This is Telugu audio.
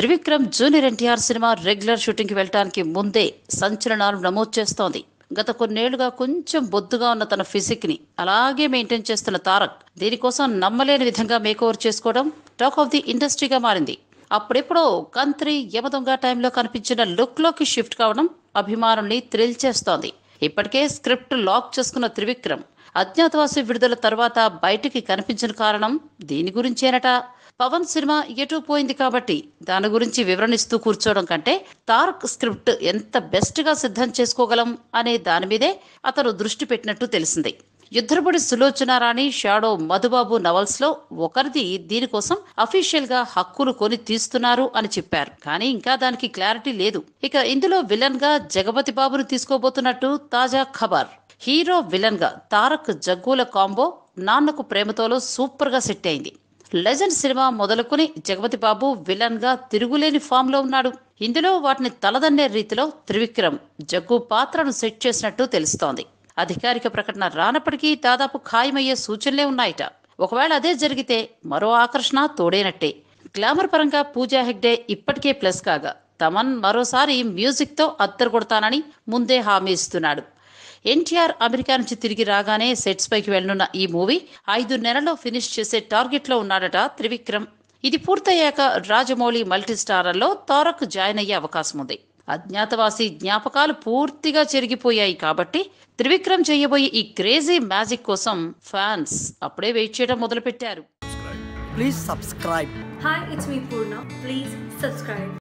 Trivikram junior NTR cinema regular shooting కి వెళ్ళడానికి ముందే సంచలనాలు నమోదు చేస్తోంది గత కొన్నేళ్లుగా కొంచెం బొద్దుగా ఉన్న తన ఫిజిక్ ని అలాగే మెయింటైన్ చేస్తున్న తారక్ దీనికోసం నమ్మలేని విధంగా మేకోవర్ చేసుకోవడం టాక్ ఆఫ్ ది ఇండస్ట్రీగా మారింది అప్పుడెప్పుడో కంత్రి యమదొంగ టైంలో కనిపించిన లుక్ లోకి షిఫ్ట్ కావడం అభిమానుల్ని థ్రిల్ చేస్తోంది ఇప్పటికే స్క్రిప్ట్ లాక్ చేసుకున్న త్రివిక్రమ్ అజ్ఞాతవాసి విడుదల తర్వాత బయటికి కనిపించిన కారణం దీని గురించేనట పవన్ సినిమా ఎటు పోయింది కాబట్టి దాని గురించి వివరణిస్తూ కూర్చోవడం కంటే తారక్ స్క్రిప్ట్ ఎంత బెస్ట్ గా సిద్ధం చేసుకోగలం అనే దాని మీదే అతను దృష్టి పెట్టినట్టు తెలిసింది యుద్ధపడి సులోచన రాణి షాడో మధుబాబు నవల్స్ లో ఒకరిది దీనికోసం అఫీషియల్ గా హక్కులు కొని తీస్తున్నారు అని చెప్పారు కానీ ఇంకా దానికి క్లారిటీ లేదు ఇక ఇందులో విలన్ గా జగపతి బాబును తీసుకోబోతున్నట్టు తాజా ఖబర్ హీరో విలన్ గా తారక్ జగ్గుల కాంబో నాన్నకు ప్రేమతోలో సూపర్ గా సెట్ అయింది లెజెండ్ సినిమా మొదలుకొని జగపతి బాబు విలన్ గా తిరుగులేని ఫామ్ లో ఉన్నాడు ఇందులో వాటిని తలదన్నే రీతిలో త్రివిక్రమ్ జగ్గు పాత్రను సెట్ చేసినట్టు తెలుస్తోంది అధికారిక ప్రకటన రానప్పటికీ దాదాపు ఖాయమయ్యే సూచనలే ఉన్నాయట ఒకవేళ అదే జరిగితే మరో ఆకర్షణ తోడేనట్టే గ్లామర్ పరంగా పూజా హెగ్డే ఇప్పటికే ప్లస్ కాగా తమన్ మరోసారి మ్యూజిక్ తో అద్దరు కొడతానని ముందే హామీ ఇస్తున్నాడు ఎన్టీఆర్ అమెరికా నుంచి తిరిగి రాగానే సెట్స్ పైకి వెళ్లనున్న ఈ మూవీ ఐదు నెలల్లో ఫినిష్ చేసే టార్గెట్ లో ఉన్నాడట త్రివిక్రమ్ ఇది పూర్తయ్యాక రాజమౌళి మల్టీ స్టారర్లో తారక్ జాయిన్ అయ్యే అవకాశం ఉంది అజ్ఞాతవాసి జ్ఞాపకాలు పూర్తిగా చెరిగిపోయాయి కాబట్టి త్రివిక్రమ్ చేయబోయే ఈ క్రేజీ మ్యాజిక్ కోసం ఫ్యాన్స్ అప్పుడే వెయిట్ చేయడం మొదలుపెట్టారు Please subscribe. Hi, it's me Purna. Please subscribe.